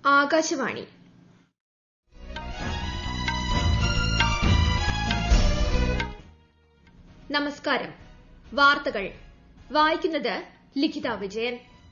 ആകാശവാണി നമസ്കാരം വാർത്തകൾ വായിക്കുന്നത് ലിഖിത വിജയൻ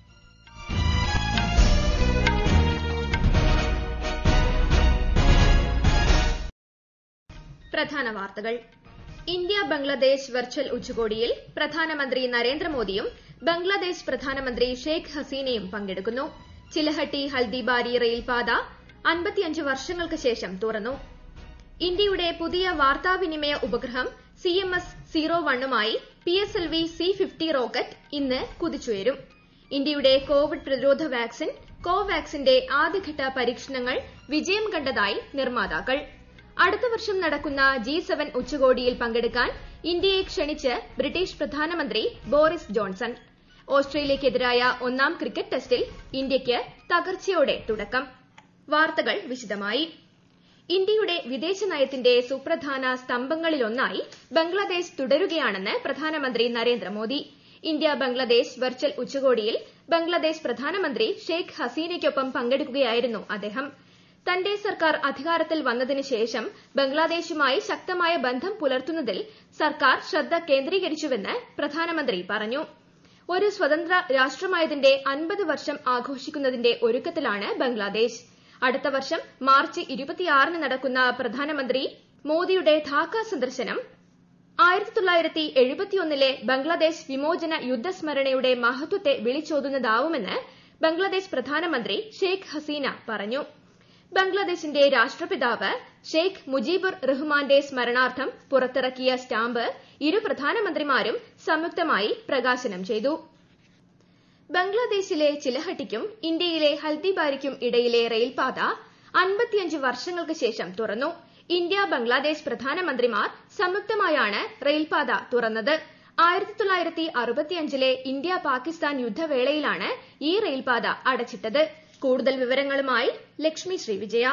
പ്രധാന വാർത്തകൾ ഇന്ത്യ ബംഗ്ലാദേശ് വെർച്വൽ ഉച്ചകോടിയിൽ പ്രധാനമന്ത്രി നരേന്ദ്രമോദിയും ബംഗ്ലാദേശ് പ്രധാനമന്ത്രി ഷെയ്ഖ് ഹസീനയും പങ്കെടുക്കുന്നു ചിലഹട്ടി ഹൽദിബാരി റെയിൽപാത അൻപത്തിയഞ്ച് വർഷങ്ങൾക്ക് ശേഷം തുറന്നു ഇന്ത്യയുടെ പുതിയ വാർത്താവിനിമയ ഉപഗ്രഹം സി എം എസ് സീറോ വണ്ണുമായി P S L V C fifty rocket ഇന്ന് കുതിച്ചുയരും ഇന്ത്യയുടെ കോവിഡ് പ്രതിരോധ വാക്സിൻ കോവാക്സിന്റെ ആദ്യഘട്ട പരീക്ഷണങ്ങൾ വിജയം കണ്ടതായി നിർമ്മാതാക്കൾ അടുത്ത വർഷം നടക്കുന്ന ജി സെവൻ ഉച്ചകോടിയിൽ പങ്കെടുക്കാൻ ഇന്ത്യയെ ക്ഷണിച്ച് ബ്രിട്ടീഷ് പ്രധാനമന്ത്രി ബോറിസ് ജോൺസൺ ഓസ്ട്രേലിയയ്ക്കെതിരായ ഒന്നാം ക്രിക്കറ്റ് ടെസ്റ്റിൽ ഇന്ത്യയ്ക്ക് തകർച്ചയോടെ തുടക്കം വാർത്തകൾ വിശദമായി ഇന്ത്യയുടെ വിദേശ നയത്തിന്റെ സുപ്രധാന സ്തംഭങ്ങളിലൊന്നായി ബംഗ്ലാദേശ് തുടരുകയാണെന്ന് പ്രധാനമന്ത്രി നരേന്ദ്രമോദി ഇന്ത്യ ബംഗ്ലാദേശ് വെർച്വൽ ഉച്ചകോടിയിൽ ബംഗ്ലാദേശ് പ്രധാനമന്ത്രി ഷെയ്ഖ് ഹസീനയ്ക്കൊപ്പം പങ്കെടുക്കുകയായിരുന്നു അദ്ദേഹം തന്റെ സർക്കാർ അധികാരത്തിൽ വന്നതിന് ശേഷം ബംഗ്ലാദേശുമായി ശക്തമായ ബന്ധം പുലർത്തുന്നതിൽ സർക്കാർ ശ്രദ്ധ കേന്ദ്രീകരിച്ചുവെന്ന് പ്രധാനമന്ത്രി പറഞ്ഞു ഒരു സ്വതന്ത്ര രാഷ്ട്രമായതിന്റെ അൻപത് വർഷം ആഘോഷിക്കുന്നതിന്റെ ഒരുക്കത്തിലാണ് ബംഗ്ലാദേശ് അടുത്ത വർഷം മാർച്ച് ഇരുപത്തിയാറിന് നടക്കുന്ന പ്രധാനമന്ത്രി മോദിയുടെ ധാക്ക സന്ദർശനം ആയിരത്തി തൊള്ളായിരത്തി എഴുപത്തിയൊന്നിലെ ബംഗ്ലാദേശ് വിമോചന യുദ്ധസ്മരണയുടെ മഹത്വത്തെ വിളിച്ചോതുന്നതാവുമെന്ന് ബംഗ്ലാദേശ് പ്രധാനമന്ത്രി ഷെയ്ഖ് ഹസീന പറഞ്ഞു ബംഗ്ലാദേശിന്റെ രാഷ്ട്രപിതാവ് ഷെയ്ഖ് മുജീബുർ റഹ്മാന്റെ സ്മരണാർത്ഥം പുറത്തിറക്കിയ സ്റ്റാമ്പ് ഇരു പ്രധാനമന്ത്രിമാരും സംയുക്തമായി പ്രകാശനം ചെയ്തു ബംഗ്ലാദേശിലെ ചിലഹട്ടിക്കും ഇന്ത്യയിലെ ഹൽദിബാരിക്കും ഇടയിലെ റെയിൽപാത അൻപത്തിയഞ്ച് വർഷങ്ങൾക്ക് ശേഷം തുറന്നു ഇന്ത്യ ബംഗ്ലാദേശ് പ്രധാനമന്ത്രിമാർ സംയുക്തമായാണ് റെയിൽപാത തുറന്നത് ആയിരത്തി തൊള്ളായിരത്തി അറുപത്തിയഞ്ചിലെ ഇന്ത്യ പാകിസ്ഥാൻ യുദ്ധവേളയിലാണ് ഈ റെയിൽപാത അടച്ചിട്ടത് കൂടുതൽ വിവരങ്ങളുമായി ലക്ഷ്മി ശ്രീവിജയ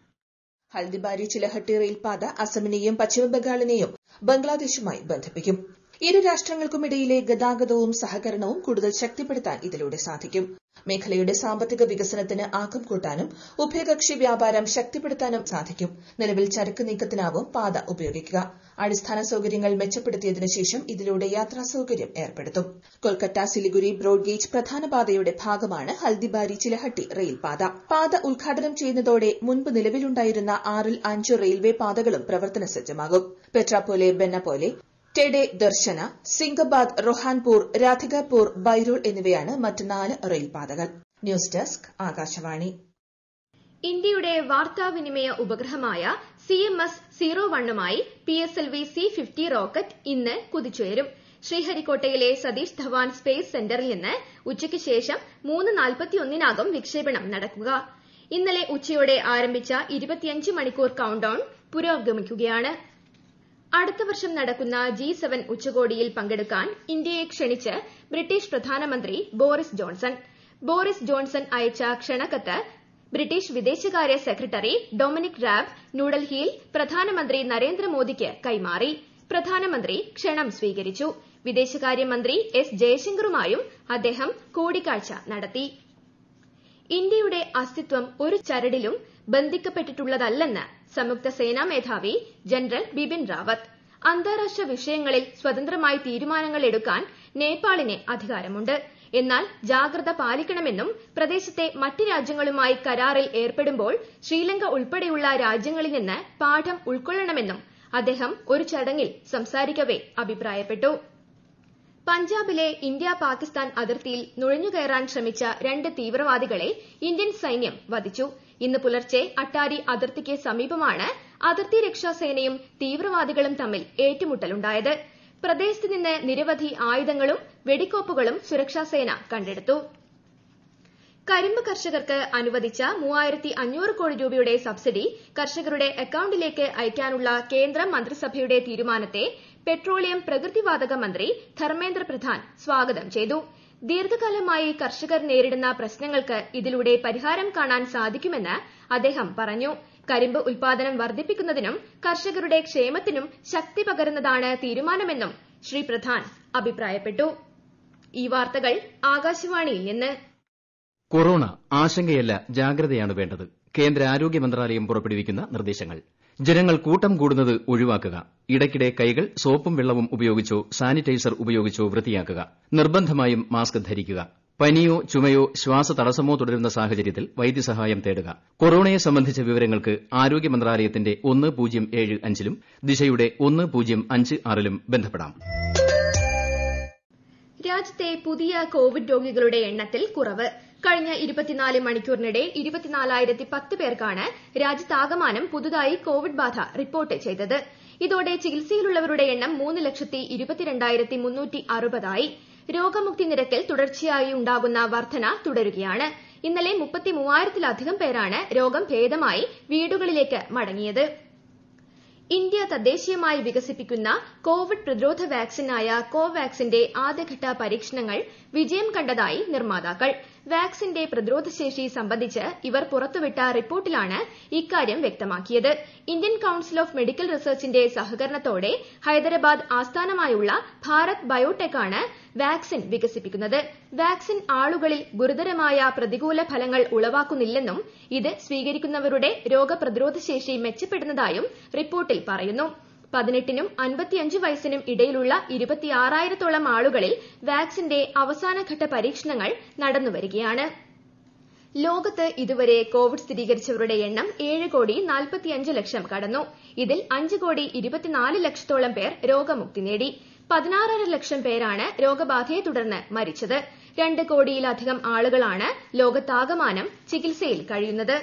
ഹൽദിബാരി ചിലഹട്ടി റെയിൽപാത അസമിനെയും പശ്ചിമബംഗാളിനെയും ബംഗ്ലാദേശുമായി ബന്ധിപ്പിക്കും ഇരു രാഷ്ട്രങ്ങൾക്കുമിടയിലെ ഗതാഗതവും സഹകരണവും കൂടുതൽ ശക്തിപ്പെടുത്താൻ ഇതിലൂടെ സാധിക്കും മേഖലയുടെ സാമ്പത്തിക വികസനത്തിന് ആക്കം കൂട്ടാനും ഉഭയകക്ഷി വ്യാപാരം ശക്തിപ്പെടുത്താനും സാധിക്കും നിലവിൽ ചരക്ക് നീക്കത്തിനാവും പാത ഉപയോഗിക്കുക അടിസ്ഥാന സൌകര്യങ്ങൾ മെച്ചപ്പെടുത്തിയതിനു ശേഷം ഇതിലൂടെ യാത്രാ സൌകര്യം ഏർപ്പെടുത്തും കൊൽക്കത്ത സിലിഗുരി ബ്രോഡ്ഗേജ് പ്രധാന പാതയുടെ ഭാഗമാണ് ഹൽദിബാരി ചിലഹട്ടി റെയിൽപാത പാത ഉദ്ഘാടനം ചെയ്യുന്നതോടെ മുൻപ് നിലവിലുണ്ടായിരുന്ന ആറിൽ അഞ്ച് റെയിൽവേ പാതകളും പ്രവർത്തന സജ്ജമാകും പെട്രാപോലെ ബെന്നപോലെ ടെഡെ ദർശന സിംഗബാദ് റൊഹാൻപൂർ രാധികാപൂർ ബൈരോൾ എന്നിവയാണ് മറ്റ് നാല് റെയിൽപാതകൾ ന്യൂസ് ഡെസ്ക് ആകാശവാണി ഇന്ത്യയുടെ വാർത്താവിനിമയ ഉപഗ്രഹമായ സി എം എസ് സീറോ വണ്ണുമായി P S L V C fifty rocket ഇന്ന് കുതിച്ചുയരും ശ്രീഹരിക്കോട്ടയിലെ സതീഷ് ധവാൻ സ്പേസ് സെന്ററിൽ നിന്ന് ഉച്ചയ്ക്ക് ശേഷം മൂന്ന് നാൽപ്പത്തിയൊന്നിനാകും വിക്ഷേപണം നടക്കുക ഇന്നലെ ഉച്ചയോടെ ആരംഭിച്ച ഇരുപത്തിയഞ്ച് മണിക്കൂർ കൌണ്ട് ഡൌൺ പുരോഗമിക്കുകയാണ് അടുത്ത വർഷം നടക്കുന്ന ജി സെവൻ ഉച്ചകോടിയിൽ പങ്കെടുക്കാൻ ഇന്ത്യയെ ക്ഷണിച്ച് ബ്രിട്ടീഷ് പ്രധാനമന്ത്രി ബോറിസ് ജോൺസൺ ബോറിസ് ജോൺസൺ അയച്ച ക്ഷണക്കത്ത് ബ്രിട്ടീഷ് വിദേശകാര്യ സെക്രട്ടറി ഡൊമിനിക് റാബ് ന്യൂഡൽഹിയിൽ പ്രധാനമന്ത്രി നരേന്ദ്രമോദിക്ക് കൈമാറി പ്രധാനമന്ത്രി ക്ഷണം സ്വീകരിച്ചു വിദേശകാര്യമന്ത്രി എസ് ജയശങ്കറുമായും അദ്ദേഹം കൂടിക്കാഴ്ച നടത്തി ഇന്ത്യയുടെ അസ്തിത്വം ഒരു ചരടിലും ബന്ധിക്കപ്പെട്ടിട്ടുള്ളതല്ലെന്ന് സംയുക്ത സേനാ മേധാവി ജനറൽ ബിപിൻ റാവത്ത് അന്താരാഷ്ട്ര വിഷയങ്ങളിൽ സ്വതന്ത്രമായി തീരുമാനങ്ങൾ എടുക്കാൻ നേപ്പാളിന് അധികാരമുണ്ട് എന്നാൽ ജാഗ്രത പാലിക്കണമെന്നും പ്രദേശത്തെ മറ്റ് രാജ്യങ്ങളുമായി കരാറിൽ ഏർപ്പെടുമ്പോൾ ശ്രീലങ്ക ഉൾപ്പെടെയുള്ള രാജ്യങ്ങളിൽ നിന്ന് പാഠം ഉൾക്കൊള്ളണമെന്നും അദ്ദേഹം ഒരു ചടങ്ങിൽ സംസാരിക്കവെ അഭിപ്രായപ്പെട്ടു പഞ്ചാബിലെ ഇന്ത്യ പാകിസ്ഥാൻ അതിർത്തിയിൽ നുഴഞ്ഞുകയറാൻ ശ്രമിച്ച രണ്ട് തീവ്രവാദികളെ ഇന്ത്യൻ സൈന്യം വധിച്ചു ഇന്ന് പുലർച്ചെ അട്ടാരി അതിർത്തിക്ക് സമീപമാണ് അതിർത്തി രക്ഷാസേനയും തീവ്രവാദികളും തമ്മിൽ ഏറ്റുമുട്ടലുണ്ടായത് പ്രദേശത്ത് നിന്ന് നിരവധി ആയുധങ്ങളും വെടിക്കോപ്പുകളും സുരക്ഷാസേന കണ്ടെടുത്തു കരിമ്പ് കർഷകർക്ക് അനുവദിച്ച മൂവായിരത്തി അഞ്ഞൂറ് കോടി രൂപയുടെ സബ്സിഡി കർഷകരുടെ അക്കൌണ്ടിലേക്ക് അയക്കാനുള്ള കേന്ദ്ര മന്ത്രിസഭയുടെ തീരുമാനത്തെ പെട്രോളിയം പ്രകൃതിവാതക മന്ത്രി ധർമ്മേന്ദ്ര പ്രധാൻ സ്വാഗതം ചെയ്തു ദീർഘകാലമായി കർഷകർ നേരിടുന്ന പ്രശ്നങ്ങൾക്ക് ഇതിലൂടെ പരിഹാരം കാണാൻ സാധിക്കുമെന്ന് അദ്ദേഹം പറഞ്ഞു കരിമ്പ് ഉൽപാദനം വർദ്ധിപ്പിക്കുന്നതിനും കർഷകരുടെ ക്ഷേമത്തിനും ശക്തി പകരുന്നതാണ് തീരുമാനമെന്നും ശ്രീ പ്രധാൻ അഭിപ്രായപ്പെട്ടു ഈ വാർത്തകൾ ആകാശവാണിയിൽ നിന്ന് കൊറോണ ആശങ്കയല്ല ജാഗ്രതയാണ് വേണ്ടത് കേന്ദ്ര ആരോഗ്യ മന്ത്രാലയം പുറപ്പെടുവിക്കുന്ന നിർദ്ദേശങ്ങൾ ജനങ്ങൾ കൂട്ടം കൂടുന്നത് ഒഴിവാക്കുക ഇടയ്ക്കിടെ കൈകൾ സോപ്പും വെള്ളവും ഉപയോഗിച്ചോ സാനിറ്റൈസർ ഉപയോഗിച്ചോ വൃത്തിയാക്കുക നിർബന്ധമായും മാസ്ക് ധരിക്കുക പനിയോ ചുമയോ ശ്വാസതടസ്സമോ തുടരുന്ന സാഹചര്യത്തിൽ വൈദ്യസഹായം തേടുക കൊറോണയെ സംബന്ധിച്ച വിവരങ്ങൾക്ക് ആരോഗ്യ മന്ത്രാലയത്തിന്റെ ഒന്ന് പൂജ്യം ഏഴ് അഞ്ചിലും ദിശയുടെ ഒന്ന് പൂജ്യം അഞ്ച് ആറിലും ബന്ധപ്പെടാം രാജ്യത്തെ പുതിയ കോവിഡ് രോഗികളുടെ എണ്ണത്തിൽ കുറവ് കഴിഞ്ഞ ഇരുപത്തിനാല് മണിക്കൂറിനിടെ ഇരുപത്തിനാലായിരത്തി പത്ത് പേർക്കാണ് രാജ്യത്താകമാനം പുതുതായി കോവിഡ് ബാധ റിപ്പോർട്ട് ചെയ്തത് ഇതോടെ ചികിത്സയിലുള്ളവരുടെ എണ്ണം മൂന്ന് ലക്ഷത്തി ഇരുപത്തിരണ്ടായിരത്തി മുന്നൂറ്റി അറുപതായി രോഗമുക്തി നിരക്കിൽ തുടർച്ചയായി ഉണ്ടാകുന്ന വർധന തുടരുകയാണ് ഇന്നലെ മുപ്പത്തി മൂവായിരത്തിലധികം പേരാണ് രോഗം ഭേദമായി വീടുകളിലേക്ക് മടങ്ങിയത് ഇന്ത്യ തദ്ദേശീയമായി വികസിപ്പിക്കുന്ന കോവിഡ് പ്രതിരോധ വാക്സിനായ കോവാക്സിന്റെ ആദ്യഘട്ട പരീക്ഷണങ്ങൾ വിജയം കണ്ടതായി നിർമ്മാതാക്കൾ വാക്സിന്റെ പ്രതിരോധശേഷി സംബന്ധിച്ച് ഇവർ പുറത്തുവിട്ട റിപ്പോർട്ടിലാണ് ഇക്കാര്യം വ്യക്തമാക്കിയത് ഇന്ത്യൻ കൌൺസിൽ ഓഫ് മെഡിക്കൽ റിസർച്ചിന്റെ സഹകരണത്തോടെ ഹൈദരാബാദ് ആസ്ഥാനമായുള്ള ഭാരത് ബയോടെക് ആണ് വാക്സിൻ വികസിപ്പിക്കുന്നത് വാക്സിൻ ആളുകളിൽ ഗുരുതരമായ പ്രതികൂല ഫലങ്ങൾ ഉളവാക്കുന്നില്ലെന്നും ഇത് സ്വീകരിക്കുന്നവരുടെ രോഗപ്രതിരോധ ശേഷി മെച്ചപ്പെടുന്നതായും റിപ്പോർട്ടിൽ പറയുന്നു പതിനെട്ടിനും അൻപത്തിയഞ്ച് വയസ്സിനും ഇടയിലുള്ള ഇരുപത്തിയാറായിരത്തോളം ആളുകളിൽ വാക്സിന്റെ അവസാനഘട്ട പരീക്ഷണങ്ങൾ നടന്നുവരികയാണ് ലോകത്ത് ഇതുവരെ കോവിഡ് സ്ഥിരീകരിച്ചവരുടെ എണ്ണം ഏഴ് കോടി നാൽപ്പത്തിയഞ്ച് ലക്ഷം കടന്നു ഇതിൽ അഞ്ച് കോടി ഇരുപത്തിനാല് ലക്ഷത്തോളം പേർ രോഗമുക്തി നേടി പതിനാറര ലക്ഷം പേരാണ് രോഗബാധയെ തുടർന്ന് മരിച്ചത് രണ്ട് കോടിയിലധികം ആളുകളാണ് ലോകത്താകമാനം ചികിത്സയിൽ കഴിയുന്നത്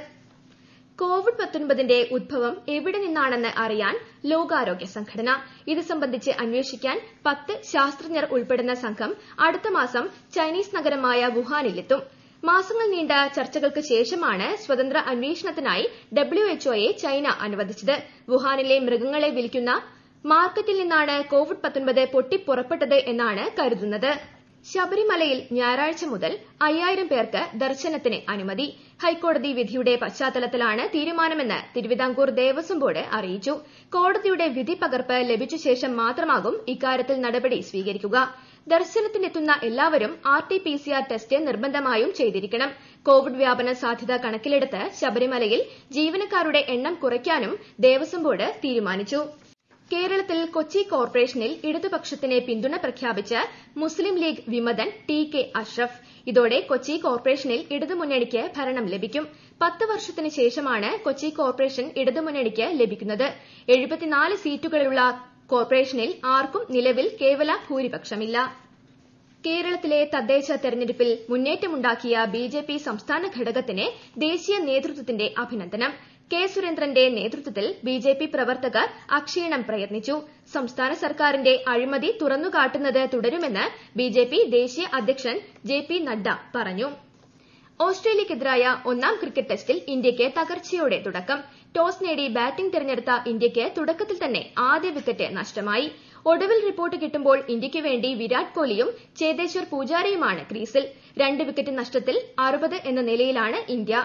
കോവിഡ് പത്തൊൻപതിന്റെ ഉദ്ഭവം എവിടെ നിന്നാണെന്ന് അറിയാൻ ലോകാരോഗ്യ സംഘടന ഇത് സംബന്ധിച്ച് അന്വേഷിക്കാൻ പത്ത് ശാസ്ത്രജ്ഞർ ഉൾപ്പെടുന്ന സംഘം അടുത്ത മാസം ചൈനീസ് നഗരമായ വുഹാനിലെത്തും മാസങ്ങൾ നീണ്ട ചർച്ചകൾക്ക് ശേഷമാണ് സ്വതന്ത്ര അന്വേഷണത്തിനായി ഡബ്ല്യുഎച്ച്ഒയെ ചൈന അനുവദിച്ചത് വുഹാനിലെ മൃഗങ്ങളെ വിൽക്കുന്ന മാർക്കറ്റിൽ നിന്നാണ് കോവിഡ് പത്തൊൻപത് പൊട്ടിപ്പുറപ്പെട്ടത് എന്നാണ് കരുതുന്നത് ശബരിമലയിൽ ഞായറാഴ്ച മുതൽ അയ്യായിരം പേർക്ക് ദർശനത്തിന് അനുമതി ഹൈക്കോടതി വിധിയുടെ പശ്ചാത്തലത്തിലാണ് തീരുമാനമെന്ന് തിരുവിതാംകൂർ ദേവസ്വം ബോർഡ് അറിയിച്ചു കോടതിയുടെ വിധി പകർപ്പ് ലഭിച്ച ശേഷം മാത്രമാകും ഇക്കാര്യത്തിൽ നടപടി സ്വീകരിക്കുക ദർശനത്തിനെത്തുന്ന എല്ലാവരും R T P C R test നിർബന്ധമായും ചെയ്തിരിക്കണം കോവിഡ് വ്യാപന സാധ്യത കണക്കിലെടുത്ത് ശബരിമലയിൽ ജീവനക്കാരുടെ എണ്ണം കുറയ്ക്കാനും ദേവസ്വം ബോർഡ് തീരുമാനിച്ചു കേരളത്തിൽ കൊച്ചി കോർപ്പറേഷനിൽ ഇടതുപക്ഷത്തിന് പിന്തുണ പ്രഖ്യാപിച്ച് മുസ്ലിം ലീഗ് വിമതൻ ടി കെ അഷ്റഫ് ഇതോടെ കൊച്ചി കോർപ്പറേഷനിൽ ഇടതുമുന്നണിക്ക് ഭരണം ലഭിക്കും പത്ത് വർഷത്തിന് ശേഷമാണ് കൊച്ചി കോർപ്പറേഷൻ ഇടതുമുന്നണിക്ക് ലഭിക്കുന്നത് എഴുപത്തിനാല് സീറ്റുകളുള്ള കോർപ്പറേഷനിൽ ആർക്കും നിലവിൽ കേവല ഭൂരിപക്ഷമില്ല കേരളത്തിലെ തദ്ദേശ തെരഞ്ഞെടുപ്പിൽ മുന്നേറ്റമുണ്ടാക്കിയ ബിജെപി സംസ്ഥാന ഘടകത്തിന് ദേശീയ നേതൃത്വത്തിന്റെ അഭിനന്ദനം കെ സുരേന്ദ്രന്റെ നേതൃത്വത്തിൽ ബിജെപി പ്രവർത്തകർ അക്ഷീണം പ്രയത്നിച്ചു സംസ്ഥാന സർക്കാരിന്റെ അഴിമതി തുറന്നുകാട്ടുന്നത് തുടരുമെന്ന് ബിജെപി ദേശീയ അധ്യക്ഷൻ ജെ പി നദ്ദ പറഞ്ഞു ഓസ്ട്രേലിയക്കെതിരായ ഒന്നാം ക്രിക്കറ്റ് ടെസ്റ്റിൽ ഇന്ത്യയ്ക്ക് തകർച്ചയോടെ തുടക്കം ടോസ് നേടി ബാറ്റിംഗ് തിരഞ്ഞെടുത്ത ഇന്ത്യയ്ക്ക് തുടക്കത്തിൽ തന്നെ ആദ്യ വിക്കറ്റ് നഷ്ടമായി ഒടുവിൽ റിപ്പോർട്ട് കിട്ടുമ്പോൾ ഇന്ത്യയ്ക്ക് വേണ്ടി വിരാട് കോഹ്ലിയും ചേതേശ്വർ പൂജാരയുമാണ് ക്രീസിൽ രണ്ട് വിക്കറ്റ് നഷ്ടത്തിൽ അറുപത് എന്ന നിലയിലാണ് ഇന്ത്യ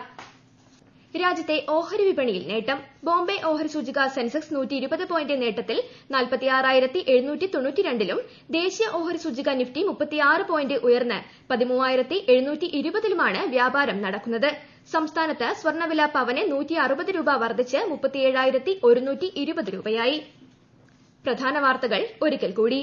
രാജ്യത്തെ ഓഹരി വിപണിയിൽ നേട്ടം ബോംബെ ഓഹരി സൂചിക സെൻസെക്സ് നൂറ്റി ഇരുപത് പോയിന്റ് നേട്ടത്തിൽ നാൽപ്പത്തിയാറായിരത്തി എഴുന്നൂറ്റി തൊണ്ണൂറ്റിരണ്ടിലും ദേശീയ ഓഹരി സൂചിക നിഫ്റ്റി മുപ്പത്തിയാറ് പോയിന്റ് ഉയർന്ന് പതിമൂവായിരത്തി എഴുന്നൂറ്റി ഇരുപതിലുമാണ് വ്യാപാരം നടക്കുന്നത് സംസ്ഥാനത്ത് സ്വർണ്ണവില പവന് നൂറ്റി അറുപത് രൂപ വർദ്ധിച്ച് മുപ്പത്തിയേഴായിരത്തി ഒരുന്നൂറ്റി ഇരുപത് രൂപയായി പ്രധാന വാർത്തകൾ ഒരിക്കൽ കൂടി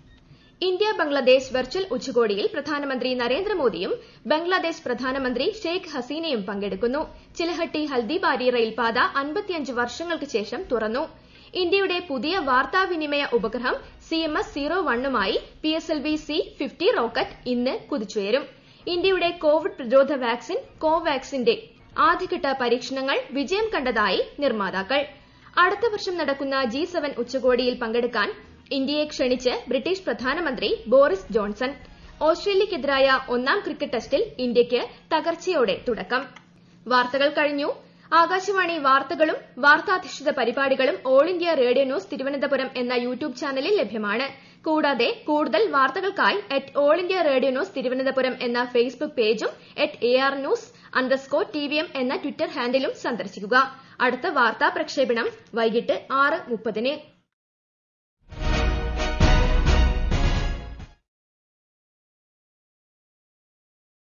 ഇന്ത്യ ബംഗ്ലാദേശ് വെർച്വൽ ഉച്ചകോടിയിൽ പ്രധാനമന്ത്രി നരേന്ദ്രമോദിയും ബംഗ്ലാദേശ് പ്രധാനമന്ത്രി ഷെയ്ഖ് ഹസീനയും പങ്കെടുക്കുന്നു ചിലഹട്ടി ഹൽദിബാരി റെയിൽപാത അൻപത്തിയഞ്ച് വർഷങ്ങൾക്ക് ശേഷം തുറന്നു ഇന്ത്യയുടെ പുതിയ വാർത്താവിനിമയ ഉപഗ്രഹം സി എം എസ് സീറോ വണ്ണുമായി P S L V C fifty rocket ഇന്ന് കുതിച്ചുയരും ഇന്ത്യയുടെ കോവിഡ് പ്രതിരോധ വാക്സിൻ കോവാക്സിന്റെ ആദ്യഘട്ട പരീക്ഷണങ്ങൾ വിജയം കണ്ടതായി നിർമ്മാതാക്കൾ അടുത്ത വർഷം നടക്കുന്ന ജി സെവൻ ഉച്ചകോടിയിൽ പങ്കെടുക്കാൻ ഇന്ത്യയെ ക്ഷണിച്ച് ബ്രിട്ടീഷ് പ്രധാനമന്ത്രി ബോറിസ് ജോൺസൺ ഓസ്ട്രേലിയക്കെതിരായ ഒന്നാം ക്രിക്കറ്റ് ടെസ്റ്റിൽ ഇന്ത്യയ്ക്ക് തകർച്ചയോടെ തുടക്കം വാർത്തകൾ കഴിഞ്ഞു ആകാശവാണി വാർത്തകളും വാർത്താധിഷ്ഠിത പരിപാടികളും all India radio news Thiruvananthapuram എന്ന യൂട്യൂബ് ചാനലിൽ ലഭ്യമാണ് കൂടാതെ കൂടുതൽ വാർത്തകൾക്കായി at all India radio news Thiruvananthapuram എന്ന ഫേസ്ബുക്ക് പേജും at A R news underscore T V M എന്ന ട്വിറ്റർ ഹാൻഡിലും സന്ദർശിക്കുക അടുത്ത വാർത്താ പ്രക്ഷേപണം വൈകിട്ട് ആറ് മുപ്പതിന്